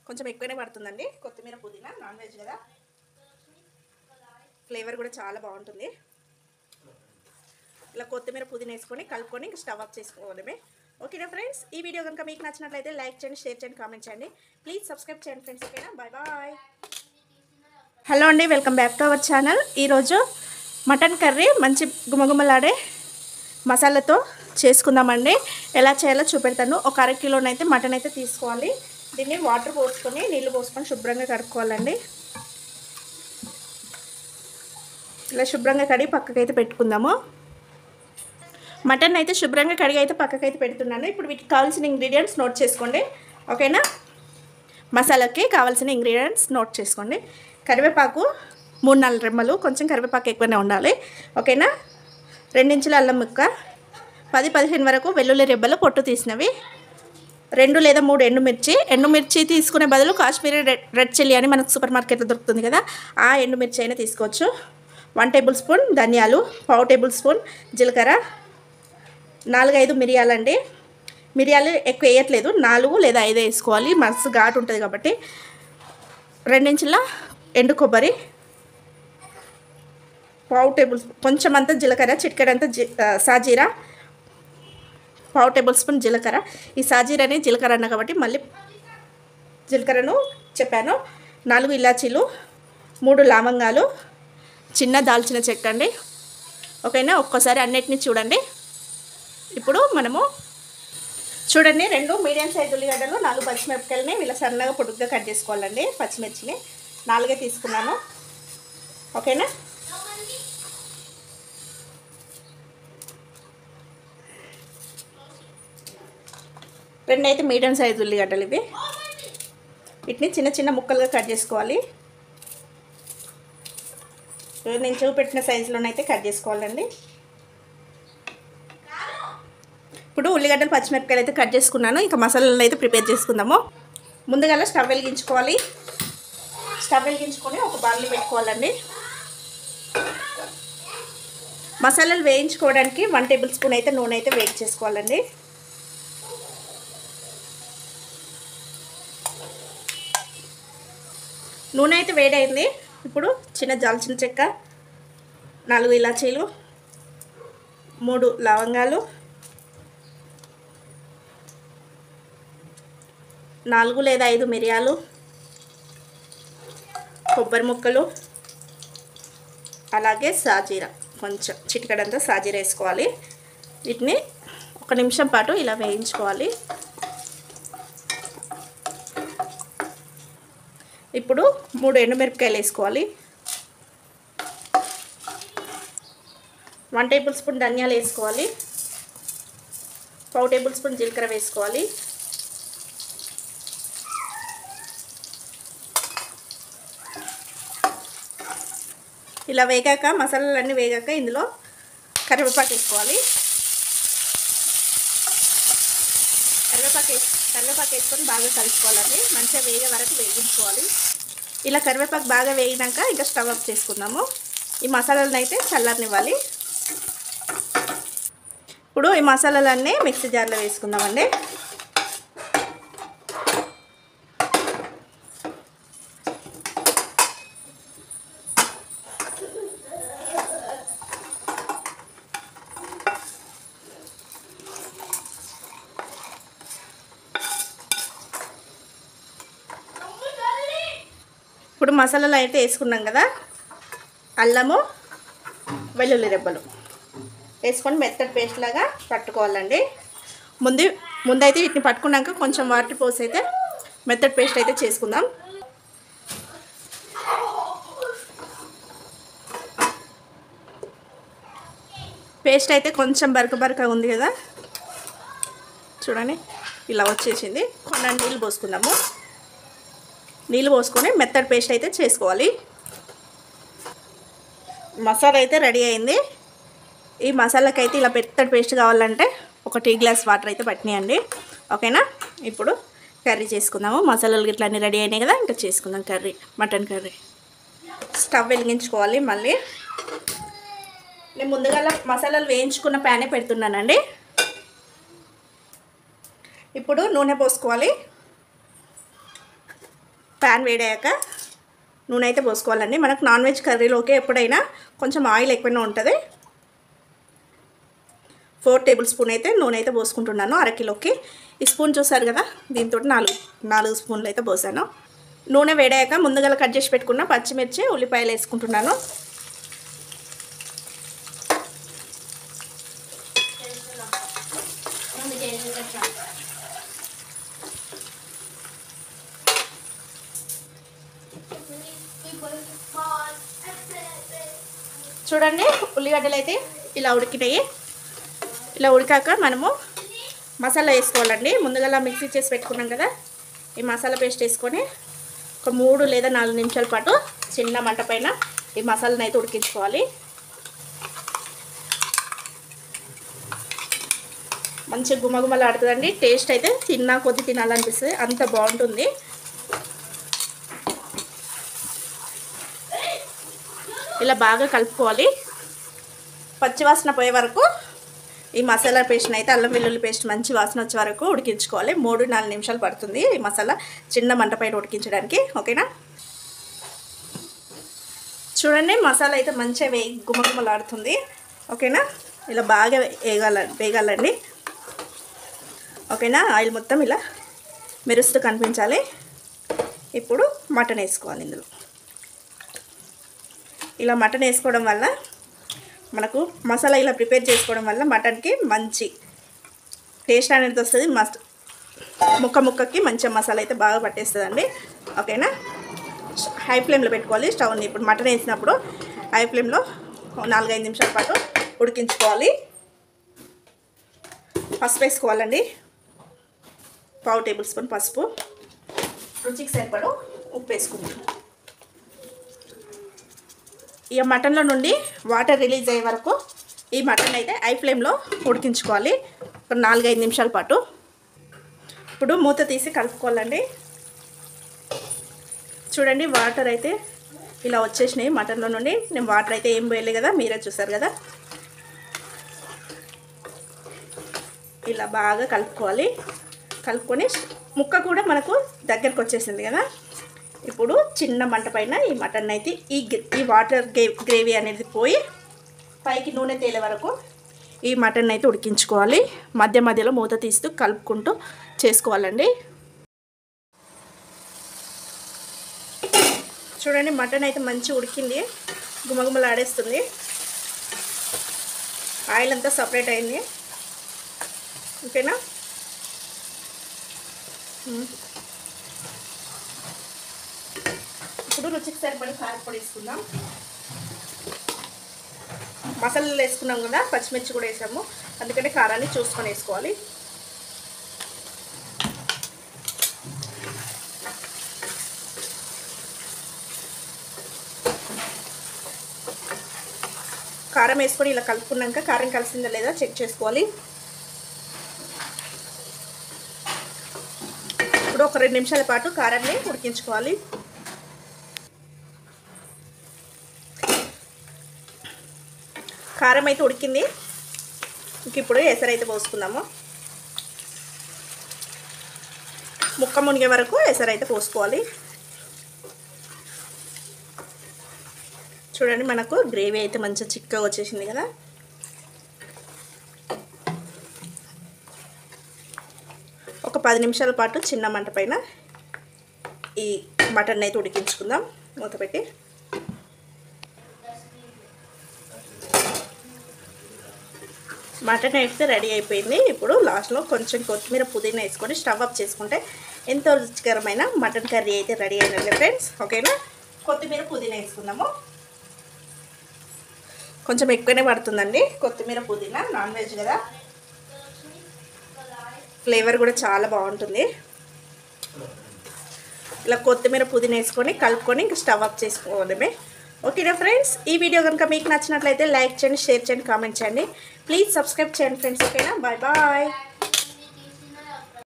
కొంచెం ఎక్కువనే పడుతుందండి కొత్తిమీర పుదీనా నాన్ వెజ్ కదా ఫ్లేవర్ కూడా చాలా బాగుంటుంది ఇలా కొత్తిమీర పుదీనా వేసుకొని కలుపుకొని ఇంకా స్టవ్ ఆఫ్ చేసుకోవడమే ఓకేనా ఫ్రెండ్స్ ఈ వీడియో కనుక మీకు నచ్చినట్లయితే లైక్ చేయండి షేర్ చేయండి కామెంట్ చేయండి ప్లీజ్ సబ్స్క్రైబ్ చేయండి ఫ్రెండ్స్ ఓకేనా బాయ్ బాయ్ హలో అండి welcome back to our channel ఈరోజు మటన్ కర్రీ మంచి గుమగుమలాడే మసాలాతో చేసుకుందామండి ఎలా చేయాలో చూపెడతాను ఒక అర కిలోనైతే మటన్ అయితే తీసుకోవాలి దీన్ని వాటర్ పోసుకొని నీళ్ళు పోసుకొని శుభ్రంగా కడుక్కోవాలండి ఇలా శుభ్రంగా కడిగి పక్కకైతే పెట్టుకుందాము మటన్ అయితే శుభ్రంగా కడిగి అయితే పక్కకైతే పెడుతున్నాను ఇప్పుడు వీటికి కావాల్సిన ఇంగ్రీడియంట్స్ నోట్ చేసుకోండి ఓకేనా మసాలాకి కావాల్సిన ఇంగ్రీడియంట్స్ నోట్ చేసుకోండి కరివేపాకు మూడు నాలుగు రెమ్మలు కొంచెం కరివేపాకు ఎక్కువనే ఉండాలి ఓకేనా రెండించుల అల్లం ముక్క పది పదిహేను వరకు వెల్లుల్లి రెబ్బలు పొట్టు తీసినవి రెండు లేదా మూడు ఎండుమిర్చి ఎండుమిర్చి తీసుకునే బదులు కాశ్మీరీ రెడ్ రెడ్ చిల్లీ అని మనకు సూపర్ మార్కెట్లో దొరుకుతుంది కదా ఆ ఎండుమిర్చి అయినా తీసుకోవచ్చు వన్ టేబుల్ స్పూన్ ధనియాలు పావు టేబుల్ స్పూన్ జీలకర్ర నాలుగైదు మిరియాలండి మిరియాలు ఎక్కువ వేయట్లేదు నాలుగు లేదా ఐదు వేసుకోవాలి మస్తు ఘాటు ఉంటుంది కాబట్టి రెండించుల ఎండు కొబ్బరి పావు టేబుల్ కొంచెం అంత జీలకర్ర చిటికెడంత జీ ఆ, సాజీరా పావు టేబుల్ స్పూన్ జీలకర్ర ఈ సాజీరాని జీలకర్ర అన్న కాబట్టి మళ్ళీ జీలకర్రను చెప్పాను నాలుగు ఇలాచీలు మూడు లవంగాలు చిన్న దాల్చిన చెక్క అండి ఓకేనా ఒక్కసారి అన్నిటిని చూడండి ఇప్పుడు మనము చూడండి రెండు మీడియం సైజు ఉల్లిగడ్డలు నాలుగు పచ్చిమిరపకాయలని ఇలా సన్నగా పొడుగ్గా కట్ చేసుకోవాలండి పచ్చిమిర్చిని నాలుగే తీసుకున్నాను ఓకేనా రెండు అయితే మీడియం సైజు ఉల్లిగడ్డలు ఇవి వీటిని చిన్న చిన్న ముక్కలుగా కట్ చేసుకోవాలి నేను చూపెట్టిన సైజులోనైతే కట్ చేసుకోవాలండి ఇప్పుడు ఉల్లిగడ్డలు పచ్చిమిరపకాయలు అయితే కట్ చేసుకున్నాను ఇంకా మసాలాలను అయితే ప్రిపేర్ చేసుకుందాము ముందుగా స్టవ్ వెలిగించుకోవాలి స్టవ్ వెలిగించుకొని ఒక బాణలి పెట్టుకోవాలండి మసాలాలు వేయించుకోవడానికి వన్ టేబుల్ స్పూన్ అయితే నూనె అయితే వేడి చేసుకోవాలండి నూనె అయితే వేడైంది ఇప్పుడు చిన్న దాల్చిన చెక్క నాలుగు ఇలాచీలు మూడు లవంగాలు నాలుగు లేదా ఐదు మిరియాలు కొబ్బరి ముక్కలు అలాగే సాజీరా కొంచెం చిటికడంతా సాజీరా వేసుకోవాలి వీటిని ఒక నిమిషం పాటు ఇలా వేయించుకోవాలి ఇప్పుడు మూడు ఎండుమిరపకాయలు వేసుకోవాలి వన్ టేబుల్ స్పూన్ ధనియాలు వేసుకోవాలి పావు టేబుల్ స్పూన్ జీలకర్ర వేసుకోవాలి ఇలా వేగాక మసాలాలన్నీ వేగాక ఇందులో కరివేపాకు వేసుకోవాలి కరివేపాకు వేసి కరివేపాకు వేసుకొని బాగా కలుపుకోవాలండి మంచిగా వేగే వరకు వేగించుకోవాలి ఇలా కరివేపాకు బాగా వేగినాక ఇంకా స్టవ్ ఆఫ్ చేసుకుందాము ఈ మసాలాలను అయితే చల్లారనివ్వాలి ఇప్పుడు ఈ మసాలాలన్నీ మిక్సీ జార్లో వేసుకుందామండి ఇప్పుడు మసాలాలు అయితే వేసుకున్నాం కదా అల్లము వెల్లుల్లి రెబ్బలు వేసుకొని మెత్తటి పేస్ట్ లాగా పట్టుకోవాలండి ముందు ముందైతే వీటిని పట్టుకున్నాక కొంచెం వాటర్ పోసి అయితే మెత్తటి పేస్ట్ అయితే చేసుకుందాం పేస్ట్ అయితే కొంచెం బరక బరక ఉంది కదా చూడండి ఇలా వచ్చేసింది కొన్ని నీళ్ళు పోసుకుందాము నీళ్ళు పోసుకొని మెత్తడి పేస్ట్ అయితే చేసుకోవాలి మసాలా అయితే రెడీ అయింది ఈ మసాలాకి అయితే ఇలా మెత్తడి పేస్ట్ కావాలంటే ఒక టీ గ్లాస్ వాటర్ అయితే పట్టినాయండి ఓకేనా ఇప్పుడు కర్రీ చేసుకుందాము మసాలాలు ఇట్లా అన్నీ రెడీ అయినాయి కదా ఇంకా చేసుకుందాం కర్రీ మటన్ కర్రీ స్టవ్ వెలిగించుకోవాలి మళ్ళీ నేను ముందుగా మసాలాలు వేయించుకున్న ప్యానే పెడుతున్నానండి ఇప్పుడు నూనె పోసుకోవాలి ప్యాన్ వేడాక నూనె అయితే పోసుకోవాలండి మనకు నాన్ వెజ్ కర్రీలోకి ఎప్పుడైనా కొంచెం ఆయిల్ ఎక్కువనే ఉంటుంది ఫోర్ టేబుల్ స్పూన్ అయితే నూనె అయితే పోసుకుంటున్నాను అరకిలోకి ఈ స్పూన్ చూసారు కదా దీంతో నాలుగు నాలుగు స్పూన్లు అయితే పోసాను నూనె వేడాక ముందుగా కట్ చేసి పెట్టుకున్న పచ్చిమిర్చి ఉల్లిపాయలు వేసుకుంటున్నాను చూడండి ఉల్లిగడ్డలు అయితే ఇలా ఉడికినాయి ఇలా ఉడికాక మనము మసాలా వేసుకోవాలండి ముందుగా మిక్సీ చేసి పెట్టుకున్నాం కదా ఈ మసాలా పేస్ట్ వేసుకొని ఒక మూడు లేదా నాలుగు నిమిషాల పాటు చిన్న మంట పైన ఈ మసాలాను అయితే ఉడికించుకోవాలి మంచి గుమగుమలాడుతుందండి టేస్ట్ అయితే తిన్నా కొద్ది తినాలనిపిస్తుంది అంత బాగుంటుంది ఇలా బాగా కలుపుకోవాలి పచ్చివాసన పోయే వరకు ఈ మసాలా పేస్ట్ని అయితే అల్లం వెల్లుల్లి పేస్ట్ మంచి వాసన వచ్చే వరకు ఉడికించుకోవాలి మూడు నాలుగు నిమిషాలు పడుతుంది ఈ మసాలా చిన్న మంట పైన ఉడికించడానికి ఓకేనా చూడండి మసాలా అయితే మంచిగా వే గుమగుమలాడుతుంది ఓకేనా ఇలా బాగా వేగాల వేగాలండి ఓకేనా ఆయిల్ మొత్తం ఇలా మెరుస్తూ కనిపించాలి ఇప్పుడు మటన్ వేసుకోవాలి ఇందులో ఇలా మటన్ వేసుకోవడం వల్ల మనకు మసాలా ఇలా ప్రిపేర్ చేసుకోవడం వల్ల మటన్కి మంచి టేస్ట్ అనేది వస్తుంది మస్ట్ ముక్క ముక్కకి మంచిగా మసాలా అయితే బాగా పట్టేస్తుందండి ఓకేనా హై ఫ్లేమ్లో పెట్టుకోవాలి స్టవ్ని ఇప్పుడు మటన్ వేసినప్పుడు హై ఫ్లేమ్లో నాలుగైదు నిమిషాల పాటు ఉడికించుకోవాలి పసుపు వేసుకోవాలండి పావు టేబుల్ స్పూన్ పసుపు రుచికి సరిపడు ఉప్పు వేసుకుంటాం ఇక మటన్లో నుండి వాటర్ రిలీజ్ అయ్యే వరకు ఈ మటన్ అయితే ఐ ఫ్లేమ్లో ఉడికించుకోవాలి ఒక నాలుగైదు నిమిషాల పాటు ఇప్పుడు మూత తీసి కలుపుకోవాలండి చూడండి వాటర్ అయితే ఇలా వచ్చేసినాయి మటన్లో నుండి నేను వాటర్ అయితే ఏం పోయలే కదా మీరే చూసారు కదా ఇలా బాగా కలుపుకోవాలి కలుపుకొని ముక్క కూడా మనకు దగ్గరకు వచ్చేసింది కదా ఇప్పుడు చిన్న మంట పైన ఈ మటన్ అయితే ఈ ఈ వాటర్ గ్రేవీ అనేది పోయి పైకి నూనె తేలే వరకు ఈ మటన్ అయితే ఉడికించుకోవాలి మధ్య మధ్యలో మూత తీస్తూ కలుపుకుంటూ చేసుకోవాలండి చూడండి మటన్ అయితే మంచి ఉడికింది గుమగుమలు ఆడేస్తుంది ఆయిల్ అంతా సపరేట్ అయింది ఓకేనా ఇప్పుడు రుచికి సరిపడి కారపొడి వేసుకుందాం మసాలాలు వేసుకున్నాం కదా పచ్చిమిర్చి కూడా వేసాము అందుకని కారాన్ని చూసుకొని వేసుకోవాలి కారం వేసుకొని ఇలా కలుపుకున్నాక కారం కలిసిందా లేదా చెక్ చేసుకోవాలి ఇప్పుడు ఒక రెండు నిమిషాల పాటు కారాన్ని ఉడికించుకోవాలి కారం అయితే ఉడికింది ఇంక ఇప్పుడు ఎసరైతే పోసుకుందాము ముక్క మునిగే వరకు ఎసరైతే పోసుకోవాలి చూడండి మనకు గ్రేవీ అయితే మంచిగా చిక్కగా వచ్చేసింది కదా ఒక పది నిమిషాల పాటు చిన్న మంట పైన ఈ మటన్ అయితే ఉడికించుకుందాం మూత పెట్టి మటన్ అయితే రెడీ అయిపోయింది ఇప్పుడు లాస్ట్లో కొంచెం కొత్తిమీర పుదీనా వేసుకొని స్టవ్ అప్ చేసుకుంటే ఎంతో రుచికరమైన మటన్ కర్రీ అయితే రెడీ అయిందండి ఫ్రెండ్స్ ఓకేనా కొత్తిమీర పుదీనా వేసుకుందాము కొంచెం ఎక్కువనే పడుతుందండి కొత్తిమీర పుదీనా నాన్ వెజ్ కదా ఫ్లేవర్ కూడా చాలా బాగుంటుంది ఇలా కొత్తిమీర పుదీనా వేసుకొని కలుపుకొని ఇంకా స్టవ్ అప్ చేసుకోవడమే ఓకేనా ఫ్రెండ్స్ ఈ వీడియో కనుక మీకు నచ్చినట్లయితే లైక్ చేయండి షేర్ చేయండి కామెంట్ చేయండి ప్లీజ్ సబ్స్క్రైబ్ చేయండి ఫ్రెండ్స్ ఓకేనా బాయ్ బాయ్